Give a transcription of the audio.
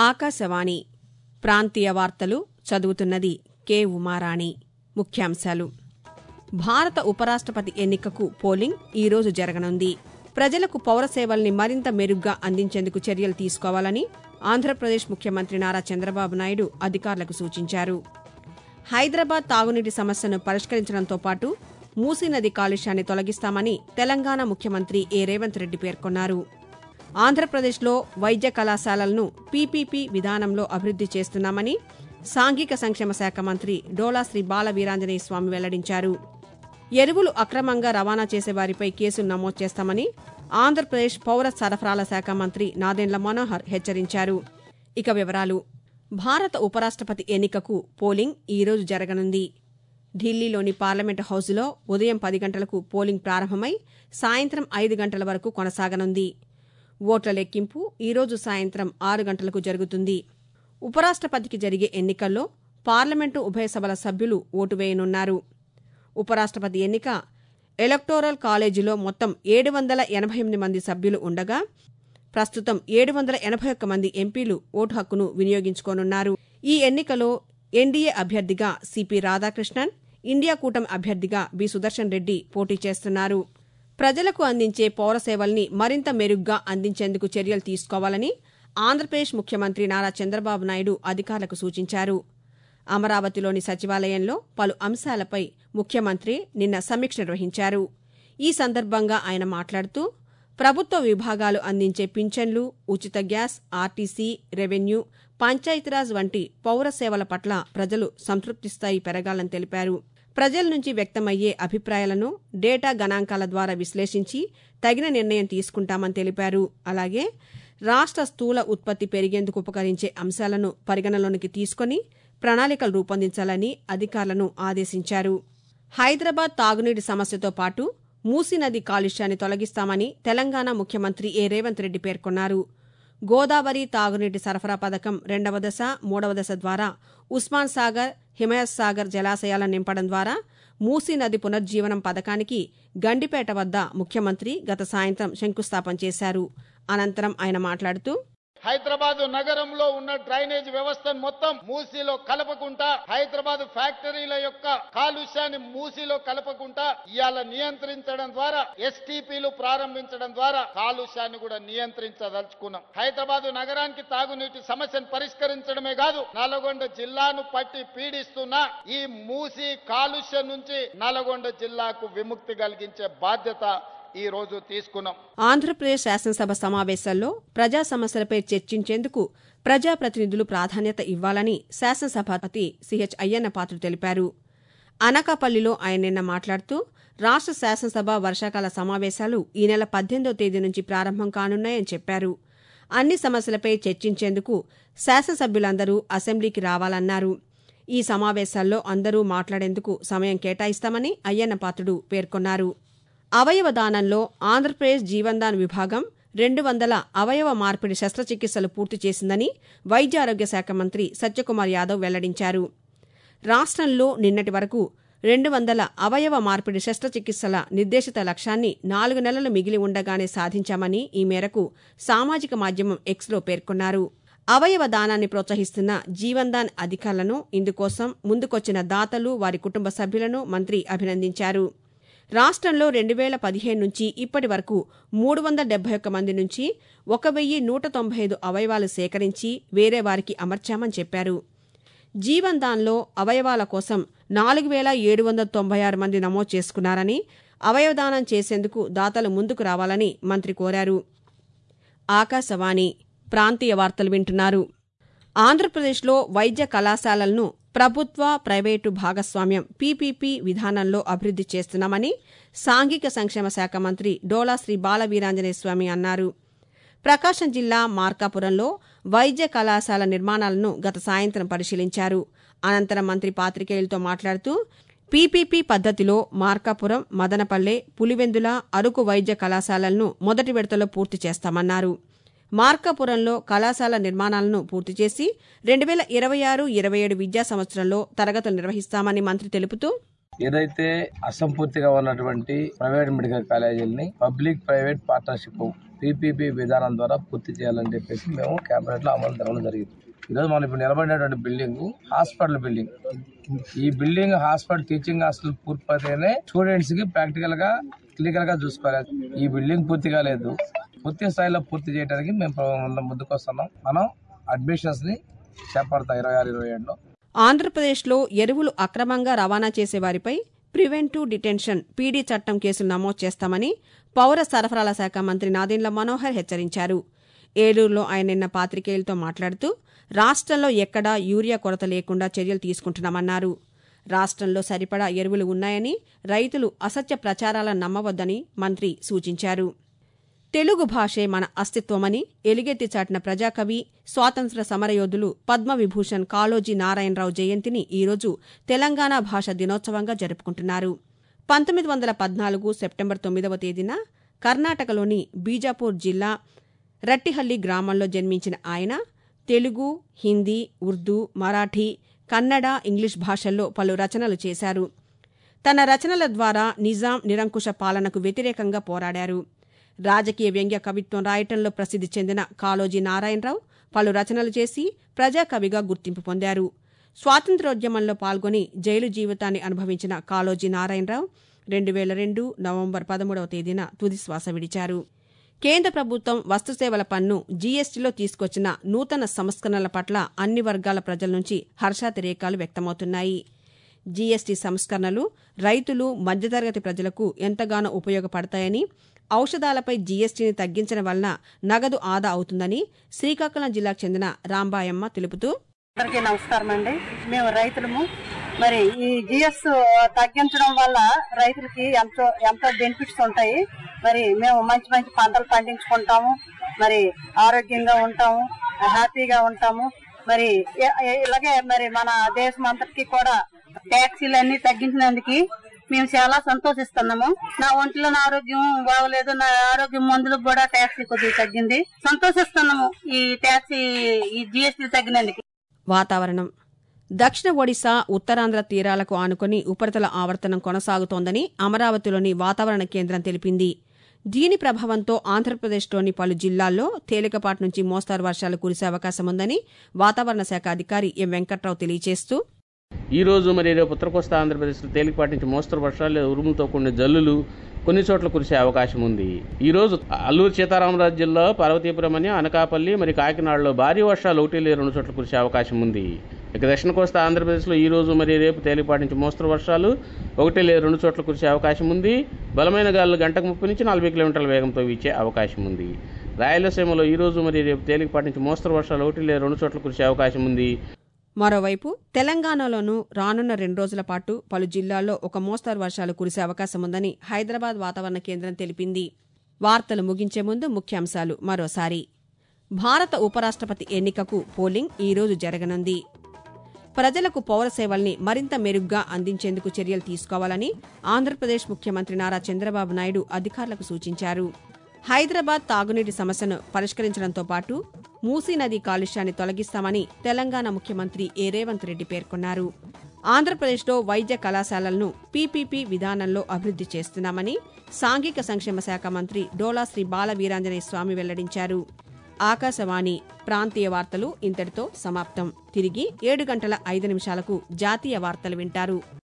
ఆకాశవాణి ప్రాంతీయ వార్తలు చదువుతున్నది కె ఉమారాణి ముఖ్యాంశాలు భారత ఉపరాష్టపతి ఎన్నికకు పోలింగ్ ఈరోజు జరగనుంది ప్రజలకు పౌర సేవల్ని మరింత మెరుగ్గా అందించేందుకు చర్యలు తీసుకోవాలని ఆంధ్రప్రదేశ్ ముఖ్యమంత్రి నారా చంద్రబాబు నాయుడు అధికారులకు సూచించారు హైదరాబాద్ తాగునీటి సమస్యను పరిష్కరించడంతో పాటు మూసీ నది కాలుష్యాన్ని తొలగిస్తామని తెలంగాణ ముఖ్యమంత్రి ఏ రేవంత్ రెడ్డి పేర్కొన్నారు ఆంధ్రప్రదేశ్లో వైద్య కళాశాలలను పీపీపీ విధానంలో అభివృద్ది చేస్తున్నామని సాంఘిక సంక్షేమ శాఖ మంత్రి డోలా శ్రీ బాల వీరాంజనేయ స్వామి వెల్లడించారు ఎరువులు అక్రమంగా రవాణా చేసే వారిపై కేసులు నమోదు చేస్తామని ఆంధ్రప్రదేశ్ పౌర సరఫరాల శాఖ మంత్రి నాదెండ్ల మనోహర్ హెచ్చరించారు ఇక వివరాలు భారత ఉపరాష్టపతి ఎన్నికకు పోలింగ్ ఈరోజు జరగనుంది ఢిల్లీలోని పార్లమెంటు హౌసులో ఉదయం పది గంటలకు పోలింగ్ ప్రారంభమై సాయంత్రం ఐదు గంటల వరకు కొనసాగనుంది ఓట్ల లెక్కింపు ఈరోజు సాయంత్రం ఆరు గంటలకు జరుగుతుంది ఉపరాష్టపతికి జరిగే ఎన్నికల్లో పార్లమెంటు ఉభయ సభల సభ్యులు ఓటు వేయనున్నారు ఉపరాష్టపతి ఎన్నిక ఎలక్టోరల్ కాలేజీలో మొత్తం ఏడు వందల ఎనభై ఎనిమిది మంది సభ్యులు ఉండగా ప్రస్తుతం ఏడు వందల ఎనభై ఒక్క మంది ఎంపీలు ఓటు హక్కును వినియోగించుకోనున్నారు ఈ ఎన్నికలో ఎన్డీఏ అభ్యర్థిగా సిపి రాధాకృష్ణన్ ఇండియా కూటమి అభ్యర్థిగా బి సుదర్శన్ రెడ్డి పోటీ చేస్తున్నారు ప్రజలకు అందించే పౌర సేవల్ని మరింత మెరుగ్గా అందించేందుకు చర్యలు తీసుకోవాలని ఆంధ్రప్రదేశ్ ముఖ్యమంత్రి నారా చంద్రబాబు నాయుడు అధికారులకు సూచించారు అమరావతిలోని సచివాలయంలో పలు అంశాలపై ముఖ్యమంత్రి నిన్న సమీక్ష నిర్వహించారు ఈ సందర్భంగా ఆయన మాట్లాడుతూ ప్రభుత్వ విభాగాలు అందించే పింఛన్లు ఉచిత గ్యాస్ ఆర్టీసీ రెవెన్యూ పంచాయతీరాజ్ వంటి పౌర సేవల పట్ల ప్రజలు సంతృప్తి స్థాయి పెరగాలని తెలిపారు ప్రజల నుంచి వ్యక్తమయ్యే అభిప్రాయాలను డేటా గణాంకాల ద్వారా విశ్లేషించి తగిన నిర్ణయం తీసుకుంటామని తెలిపారు అలాగే రాష్ట్ర స్థూల ఉత్పత్తి పెరిగేందుకు ఉపకరించే అంశాలను పరిగణలోనికి తీసుకుని ప్రణాళికలు రూపొందించాలని అధికారులను ఆదేశించారు హైదరాబాద్ తాగునీటి సమస్యతో పాటు మూసీ నది కాలుష్యాన్ని తొలగిస్తామని తెలంగాణ ముఖ్యమంత్రి ఏ రేవంత్ రెడ్డి పేర్కొన్నారు గోదావరి తాగునీటి సరఫరా పథకం రెండవ దశ మూడవ దశ ద్వారా ఉస్మాన్ సాగర్ హిమయత్ సాగర్ జలాశయాలను నింపడం ద్వారా మూసీ నది పునర్జీవనం పథకానికి గండిపేట వద్ద ముఖ్యమంత్రి గత సాయంత్రం శంకుస్థాపన చేశారు అనంతరం ఆయన మాట్లాడుతూ హైదరాబాద్ నగరంలో ఉన్న డ్రైనేజ్ వ్యవస్థను మొత్తం మూసీలో కలపకుండా హైదరాబాద్ ఫ్యాక్టరీల యొక్క కాలుష్యాన్ని మూసీలో కలపకుండా ఇవాళ నియంత్రించడం ద్వారా ఎస్టీపీలు ప్రారంభించడం ద్వారా కాలుష్యాన్ని కూడా నియంత్రించదలుచుకున్నాం హైదరాబాద్ నగరానికి తాగునీటి సమస్యను పరిష్కరించడమే కాదు నల్గొండ జిల్లాను పట్టి పీడిస్తున్న ఈ మూసీ కాలుష్యం నుంచి నల్గొండ జిల్లాకు విముక్తి కలిగించే బాధ్యత ఈ రోజు తీసుకున్నాం ఆంధ్రప్రదేశ్ శాసనసభ సమావేశాల్లో ప్రజా సమస్యలపై చర్చించేందుకు ప్రజాప్రతినిధులు ప్రాధాన్యత ఇవ్వాలని శాసనసభాపతి సిహెచ్ అయ్యన్న పాత్ర తెలిపారు అనకాపల్లిలో ఆయన నిన్న మాట్లాడుతూ రాష్ట్ర శాసనసభ వర్షాకాల సమావేశాలు ఈ నెల పద్దెనిమిదో తేదీ నుంచి ప్రారంభం కానున్నాయని చెప్పారు అన్ని సమస్యలపై చర్చించేందుకు శాసనసభ్యులందరూ అసెంబ్లీకి రావాలన్నారు ఈ సమావేశాల్లో అందరూ మాట్లాడేందుకు సమయం కేటాయిస్తామని అయ్యన్న పాత్రుడు పేర్కొన్నారు అవయవ దానంలో ఆంధ్రప్రదేశ్ జీవన్దాన్ విభాగం రెండు వందల అవయవ మార్పిడి శస్త్రచికిత్సలు పూర్తి చేసిందని వైద్య ఆరోగ్య శాఖ మంత్రి సత్యకుమార్ యాదవ్ వెల్లడించారు రాష్ట్రంలో నిన్నటి వరకు రెండు వందల అవయవ మార్పిడి శస్త్రచికిత్సల నిర్దేశిత లక్ష్యాన్ని నాలుగు నెలలు మిగిలి ఉండగానే సాధించామని ఈ మేరకు సామాజిక మాధ్యమం ఎక్స్లో పేర్కొన్నారు అవయవ దానాన్ని ప్రోత్సహిస్తున్న జీవన్దాన్ అధికారులను ఇందుకోసం ముందుకొచ్చిన దాతలు వారి కుటుంబ సభ్యులను మంత్రి అభినందించారు రాష్ట్రంలో రెండు వేల పదిహేను నుంచి ఇప్పటి వరకు మూడు వందల డెబ్బై ఒక్క మంది నుంచి ఒక వెయ్యి నూట తొంభై ఐదు అవయవాలు సేకరించి వేరే వారికి అమర్చామని చెప్పారు జీవన్ దాన్లో అవయవాల కోసం నాలుగు వేల ఏడు వందల తొంభై ఆరు మంది నమోదు చేసుకున్నారని అవయవదానం చేసేందుకు దాతలు ముందుకు రావాలని మంత్రి కోరారు ఆకాశవాణి ప్రాంతీయ వార్తలు వింటున్నారు ఆంధ్రప్రదేశ్లో వైద్య కళాశాలలను ప్రభుత్వ ప్రైవేటు భాగస్వామ్యం పీపీపీ విధానంలో అభివృద్ది చేస్తున్నామని సాంఘిక సంక్షేమ శాఖ మంత్రి డోలా శ్రీ బాల వీరాంజనేయ స్వామి అన్నారు ప్రకాశం జిల్లా మార్కాపురంలో వైద్య కళాశాల నిర్మాణాలను గత సాయంత్రం పరిశీలించారు అనంతరం మంత్రి పాతికేయులతో మాట్లాడుతూ పీపీపీ పద్దతిలో మార్కాపురం మదనపల్లె పులివెందుల అరకు వైద్య కళాశాలలను మొదటి విడతలో పూర్తి చేస్తామన్నారు మార్కాపురంలో కళాశాల నిర్మాణాలను పూర్తి చేసి రెండు వేల ఇరవై ఆరు ఇరవై ఏడు విద్యా సంవత్సరంలో తరగతులు నిర్వహిస్తామని మంత్రి తెలుపుతూ ఏదైతే అసంపూర్తిగా ఉన్నటువంటి ప్రైవేట్ మెడికల్ కాలేజీలని పబ్లిక్ ప్రైవేట్ పార్ట్నర్షిప్ పీపీపీ విధానం ద్వారా పూర్తి చేయాలని చెప్పేసి మేము కేబినెట్ లో అమలు జరగడం జరిగింది ఈరోజు మనం ఇప్పుడు నిలబడినటువంటి బిల్డింగ్ హాస్పిటల్ బిల్డింగ్ ఈ బిల్డింగ్ హాస్పిటల్ టీచింగ్ హాస్టల్ పూర్తయితేనే స్టూడెంట్స్ కి ప్రాక్టికల్ గా క్లినికల్ గా చూసుకోవాలి ఈ బిల్డింగ్ పూర్తి కాలేదు పూర్తి స్థాయిలో పూర్తి చేయడానికి మేము ప్ర- ముందుకు వస్తున్నాం మనం అడ్మిషన్స్ ని చేపడతాం ఇరవై ఆరు ఇరవై ఏడులో ఆంధ్రప్రదేశ్లో ఎరువులు అక్రమంగా రవాణా చేసే వారిపై ప్రివెంటివ్ డిటెన్షన్ పీడీ చట్టం కేసులు నమోదు చేస్తామని పౌర సరఫరాల శాఖ మంత్రి నాదెండ్ల మనోహర్ హెచ్చరించారు ఏలూరులో ఆయన నిన్న పాతికేయులతో మాట్లాడుతూ రాష్ట్రంలో ఎక్కడా యూరియా కొరత లేకుండా చర్యలు తీసుకుంటున్నామన్నారు రాష్ట్రంలో సరిపడా ఎరువులు ఉన్నాయని రైతులు అసత్య ప్రచారాలను నమ్మవద్దని మంత్రి సూచించారు తెలుగు భాషే మన అస్తిత్వమని ఎలుగెత్తి చాటిన ప్రజాకవి స్వాతంత్ర సమరయోధులు పద్మవిభూషణ్ కాళోజీ నారాయణరావు జయంతిని ఈరోజు తెలంగాణ భాష దినోత్సవంగా జరుపుకుంటున్నారు పంతొమ్మిది వందల పద్నాలుగు సెప్టెంబర్ తొమ్మిదవ తేదీన కర్ణాటకలోని బీజాపూర్ జిల్లా రట్టిహల్లి గ్రామంలో జన్మించిన ఆయన తెలుగు హిందీ ఉర్దూ మరాఠీ కన్నడ ఇంగ్లీష్ భాషల్లో పలు రచనలు చేశారు తన రచనల ద్వారా నిజాం నిరంకుశ పాలనకు వ్యతిరేకంగా పోరాడారు రాజకీయ వ్యంగ్య కవిత్వం రాయటంలో ప్రసిద్ది చెందిన కాళోజీ నారాయణరావు పలు రచనలు చేసి ప్రజాకవిగా గుర్తింపు పొందారు స్వాతంత్ర్యోద్యమంలో పాల్గొని జైలు జీవితాన్ని అనుభవించిన కాళోజీ నారాయణరావు రెండు వేల రెండు నవంబర్ పదమూడవ తేదీన తుదిశ్వాస విడిచారు కేంద్ర ప్రభుత్వం వస్తుసేవల పన్ను జీఎస్టీలో తీసుకొచ్చిన నూతన సంస్కరణల పట్ల అన్ని వర్గాల ప్రజల నుంచి హర్షాతిరేకాలు వ్యక్తమవుతున్నాయి జీఎస్టీ సంస్కరణలు రైతులు మధ్యతరగతి ప్రజలకు ఎంతగానో ఉపయోగపడతాయని ఔషధాలపై జీఎస్టీని తగ్గించడం వలన నగదు ఆదా అవుతుందని శ్రీకాకుళం జిల్లాకు చెందిన రాంబాయమ్మ తెలుపుతూ అందరికీ నమస్కారం అండి మేము రైతులము మరి ఈ జిఎస్ తగ్గించడం వల్ల రైతులకి ఎంతో ఎంతో బెనిఫిట్స్ ఉంటాయి మరి మేము మంచి మంచి పంటలు పండించుకుంటాము మరి ఆరోగ్యంగా ఉంటాము హ్యాపీగా ఉంటాము మరి ఇ- ఇలాగే మరి మన దేశం అంతటికి కూడా ట్యాక్సీలు అన్ని తగ్గించినందుకు మేము చాలా సంతోషిస్తున్నాము నా ఒంట్లో నా ఆరోగ్యం బాగలేదు నా ఆరోగ్యం మందులకు కూడా ట్యాక్సీ కొద్దిగా తగ్గింది సంతోషిస్తున్నాము ఈ ట్యాక్సీ ఈ జిఎస్టీ తగ్గినందుకు వాతావరణం దక్షిణ ఒడిశా ఉత్తరాంధ్ర తీరాలకు ఆనుకుని ఉపరితల ఆవర్తనం కొనసాగుతోందని అమరావతిలోని వాతావరణ కేంద్రం తెలిపింది దీని ప్రభావంతో ఆంధ్రప్రదేశ్లోని పలు జిల్లాల్లో తేలికపాటి నుంచి మోస్తారు వర్షాలు కురిసే అవకాశం ఉందని వాతావరణ శాఖ అధికారి ఎం వెంకట్రావు తెలియజేస్తూ ఈ రోజు మరి రేపు ఉత్తర కోస్తా ఆంధ్రప్రదేశ్లో తేలికపాటి నుంచి మోస్తరు వర్షాలు లేదా ఉరుములతో కూడిన జల్లులు కొన్ని చోట్ల కురిసే అవకాశం ఉంది ఈ రోజు అల్లూరు సీతారామరాజు జిల్లా పార్వతీపురం అని అనకాపల్లి మరి కాకినాడలో భారీ వర్షాలు ఒకటి లేదా రెండు చోట్ల కురిసే అవకాశం ఉంది ఇక దక్షిణ కోస్తా ఆంధ్రప్రదేశ్లో ఈ రోజు మరి రేపు తేలికపాటి నుంచి మోస్తరు వర్షాలు ఒకటి లేదా రెండు చోట్ల కురిసే అవకాశం ఉంది బలమైన గాలులు గంటకు ముప్పై నుంచి నలభై కిలోమీటర్ల వేగంతో వీచే అవకాశం ఉంది రాయలసీమలో ఈ రోజు మరి రేపు తేలికపాటి నుంచి మోస్తరు వర్షాలు ఒకటి లేదా రెండు చోట్ల కురిసే అవకాశం ఉంది మరోవైపు తెలంగాణలోనూ రానున్న రెండు రోజుల పాటు పలు జిల్లాల్లో ఒక మోస్తరు వర్షాలు కురిసే అవకాశం ఉందని హైదరాబాద్ వాతావరణ కేంద్రం తెలిపింది వార్తలు ముగించే ముందు ముఖ్యాంశాలు మరోసారి భారత ఉపరాష్ట్రపతి ఎన్నికకు పోలింగ్ ఈ రోజు జరగనుంది ప్రజలకు పౌర సేవల్ని మరింత మెరుగ్గా అందించేందుకు చర్యలు తీసుకోవాలని ఆంధ్రప్రదేశ్ ముఖ్యమంత్రి నారా చంద్రబాబు నాయుడు అధికారులకు సూచించారు హైదరాబాద్ తాగునీటి సమస్యను పరిష్కరించడంతో పాటు మూసీ నది కాలుష్యాన్ని తొలగిస్తామని తెలంగాణ ముఖ్యమంత్రి ఏ రేవంత్ రెడ్డి పేర్కొన్నారు ఆంధ్రప్రదేశ్లో వైద్య కళాశాలలను పీపీపీ విధానంలో అభివృద్ది చేస్తున్నామని సాంఘిక సంక్షేమ శాఖ మంత్రి డోలా శ్రీ బాల వీరాంజనేయ స్వామి వెల్లడించారు ఆకాశవాణి ప్రాంతీయ వార్తలు ఇంతటితో సమాప్తం తిరిగి ఏడు గంటల ఐదు నిమిషాలకు జాతీయ వార్తలు వింటారు